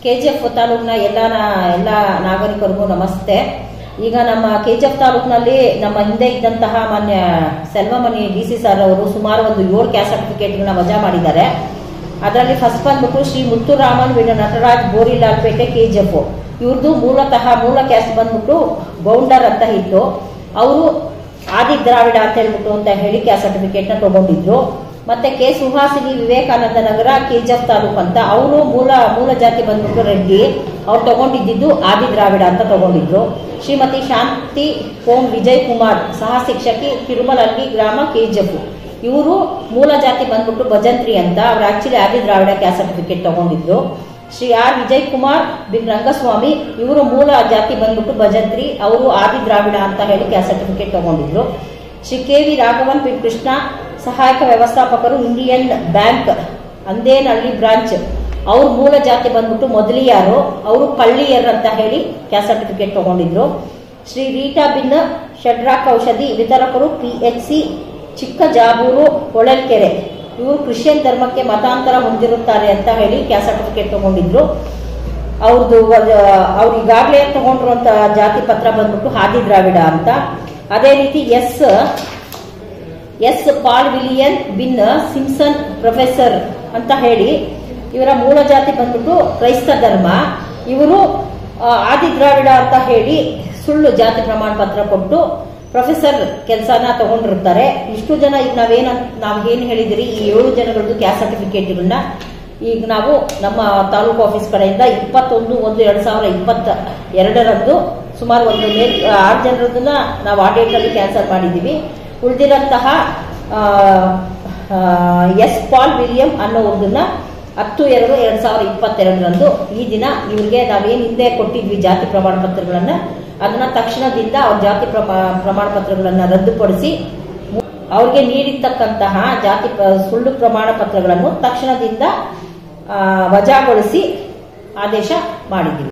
K G F ತಾಲೂಕಿನ ಎಲ್ಲ ನಾ- ಎಲ್ಲ ನಾಗರಿಕರಿಗೂ ನಮಸ್ತೆ ಈಗ ನಮ್ಮ ಕೆ ಜಿ ಎಫ್ ತಾಲೂಕಿನಲ್ಲಿ ನಮ್ಮ ಹಿಂದೆ ಇದ್ದಂತಹ ಮಾನ್ಯ ಸೆಲ್ವಮಣಿ ಡಿ ಸಿ ಸರ್ ಅವರು ಸುಮಾರು ಒಂದು ಏಳು ಕ್ಯಾಸ್ಟ್ ಸರ್ಟಿಫಿಕೇಟ್ಗಳನ್ನ ವಜಾ ಮಾಡಿದ್ದಾರೆ ಅದರಲ್ಲಿ ಫಸ್ಟ್ ಬಂದ್ಬಿಟ್ಟು ಶ್ರೀ ಮುತ್ತುರಾಮನ್ ವಿನ ನಟರಾಜ್ ಬೋರಿಲಾಲ್ಪೇಟೆ ಕೆ ಜಿ ಎಫ್ ಇವ್ರದ್ದು ಮೂಲತಃ ಮೂಲ ಕ್ಯಾಸ್ಟ್ ಬಂದ್ಬಿಟ್ಟು ಗೌಂಡರ್ ಅಂತ ಇತ್ತು ಅವರು ಆದಿ ದ್ರಾವಿಡ ಅಂತ ಹೇಳ್ಬಿಟ್ಟು ಅಂತ ಹೇಳಿ ಕ್ಯಾಸ್ಟ್ ಸರ್ಟಿಫಿಕೇಟ್ ನ ತಗೊಂಡಿದ್ರು ಮತ್ತೆ ಕೆ ಸುಹಾಸಿನಿ ವಿವೇಕಾನಂದ ನಗರ ಕೆಜಿಎಫ್ ತಾಲೂಕು ಅಂತ ಅವರು ಮೂಲ ಮೂಲ ಜಾತಿ ಬಂದ್ಬಿಟ್ಟು ರೆಡ್ಡಿ ಅವ್ರು ತಗೊಂಡಿದ್ದು ಆದಿ ದ್ರಾವಿಡ ಅಂತ ತಗೊಂಡಿದ್ರು ಶ್ರೀಮತಿ ಶಾಂತಿ ಓಂ ವಿಜಯ್ ಕುಮಾರ್ ಸಹ ಶಿಕ್ಷಕಿ ತಿರುಮಲಲ್ಲಿ ಗ್ರಾಮ ಕೆಜಿಎಫ್ ಇವರು ಮೂಲ ಜಾತಿ ಬಂದ್ಬಿಟ್ಟು ಭಜಂತ್ರಿ ಅಂತ ಅವ್ರು actually Adi Dravida caste certificate ತಗೊಂಡಿದ್ರು ಶ್ರೀ ಆರ್ ವಿಜಯ್ ಕುಮಾರ್ ಬಿನ್ ರಂಗಸ್ವಾಮಿ ಇವರು ಮೂಲ ಜಾತಿ ಬಂದ್ಬಿಟ್ಟು ಭಜಂತ್ರಿ ಅವರು ಆದಿ ದ್ರಾವಿಡ ಅಂತ ಹೇಳಿ ಕ್ಯಾಸ್ಟ್ ಸರ್ಟಿಫಿಕೇಟ್ ತಗೊಂಡಿದ್ರು ಶ್ರೀ ಕೆ ವಿ ರಾಘವನ್ ಬಿನ್ ಕೃಷ್ಣ ಸಹಾಯಕ ವ್ಯವಸ್ಥಾಪಕರು ಇಂಡಿಯನ್ ಬ್ಯಾಂಕ್ ಅಂದೇನಹಳ್ಳಿ ಬ್ರಾಂಚ್ ಅವ್ರ ಮೂಲ ಜಾತಿ ಬಂದ್ಬಿಟ್ಟು ಮೊದಲಿಯಾರು ಅವರು ಕಳ್ಳಿಯರ್ ಅಂತ ಹೇಳಿ ಕ್ಯಾಸ್ಟ್ ಸರ್ಟಿಫಿಕೇಟ್ ತಗೊಂಡಿದ್ರು ಶ್ರೀ ರೀಟಾ ಬಿನ್ ಷಡ್ರಾಕ್ ಔಷಧಿ ವಿತರಕರು ಪಿ ಎಚ್ ಸಿ ಚಿಕ್ಕ ಜಾಬೂರು ಹೊಳಲ್ಕೆರೆ ಇವರು ಕ್ರಿಶ್ಚಿಯನ್ ಧರ್ಮಕ್ಕೆ ಮತಾಂತರ ಹೊಂದಿರುತ್ತಾರೆ ಅಂತ ಹೇಳಿ ಕ್ಯಾಸ್ಟ್ ಸರ್ಟಿಫಿಕೇಟ್ ತಗೊಂಡಿದ್ರು ಅವ್ರದ್ದು ಅವ್ರು ಈಗಾಗಲೇ ತಗೊಂಡಿರುವಂತ ಜಾತಿ ಪತ್ರ ಬಂದ್ಬಿಟ್ಟು ಹಾದಿ ದ್ರಾವಿಡ ಅಂತ ಅದೇ ರೀತಿ ಎಸ್ ಎಸ್ ಪಾಲ್ ವಿಲಿಯನ್ ಬಿನ್ ಸಿಮ್ಸನ್ ಪ್ರೊಫೆಸರ್ ಅಂತ ಹೇಳಿ ಇವರ ಮೂಲ ಜಾತಿ ಬಂದ್ಬಿಟ್ಟು ಕ್ರೈಸ್ತ ಧರ್ಮ ಇವರು ಆ, ಆದಿ ದ್ರಾವಿಡ ಅಂತ ಹೇಳಿ ಸುಳ್ಳು ಜಾತಿ ಪ್ರಮಾಣ ಪತ್ರ ಕೊಟ್ಟು ಪ್ರೊಫೆಸರ್ ಕೆಲಸನ ತಗೊಂಡಿರ್ತಾರೆ ಇಷ್ಟು ಜನ ಈಗ ನಾವೇನ ನಾವ್ ಏನ್ ಹೇಳಿದಿರಿ ಈ ಏಳು ಜನಗಳದ್ದು ಕ್ಯಾಸ್ಟ್ ಸರ್ಟಿಫಿಕೇಟ್ಗಳನ್ನ ಈಗ ನಾವು ನಮ್ಮ ತಾಲೂಕು ಆಫೀಸ್ ಕಡೆಯಿಂದ ಇಪ್ಪತ್ತೊಂದು ಒಂದು ಎರಡ್ ಸಾವಿರ ಇಪ್ಪತ್ತ ಎರಡರಂದು ಸುಮಾರು ಒಂದು ಮೇಲ್ ಆರು ಜನರದನ್ನ ನಾವು ಆ ಡೇಟ್ ಅಲ್ಲಿ ಕ್ಯಾನ್ಸಲ್ ಮಾಡಿದ್ದೀವಿ ಉಳಿದಿರಂತಹ ಎಸ್ ಪಾಲ್ ವಿಲಿಯಂ ಅನ್ನೋದನ್ನ ಹತ್ತು ಎರಡು ಎರಡ್ ಸಾವಿರದ ಇಪ್ಪತ್ತೆರಡರಂದು ಈ ದಿನ ಇವ್ರಿಗೆ ನಾವೇನ್ ಹಿಂದೆ ಕೊಟ್ಟಿದ್ವಿ ಜಾತಿ ಪ್ರಮಾಣ ಪತ್ರಗಳನ್ನ ಅದನ್ನ ತಕ್ಷಣದಿಂದ ಅವ್ರ ಜಾತಿ ಪ್ರಮಾ- ಪ್ರಮಾಣ ಪತ್ರಗಳನ್ನ ರದ್ದುಪಡಿಸಿ ಅವ್ರಿಗೆ ನೀಡಿರ್ತಕ್ಕಂತಹ ಜಾತಿ ಪ್ರ- ಸುಳ್ಳು ಪ್ರಮಾಣ ಪತ್ರಗಳನ್ನು ತಕ್ಷಣದಿಂದ ಆ, ವಜಾಗೊಳಿಸಿ ಆದೇಶ ಮಾಡಿದ್ದೀವಿ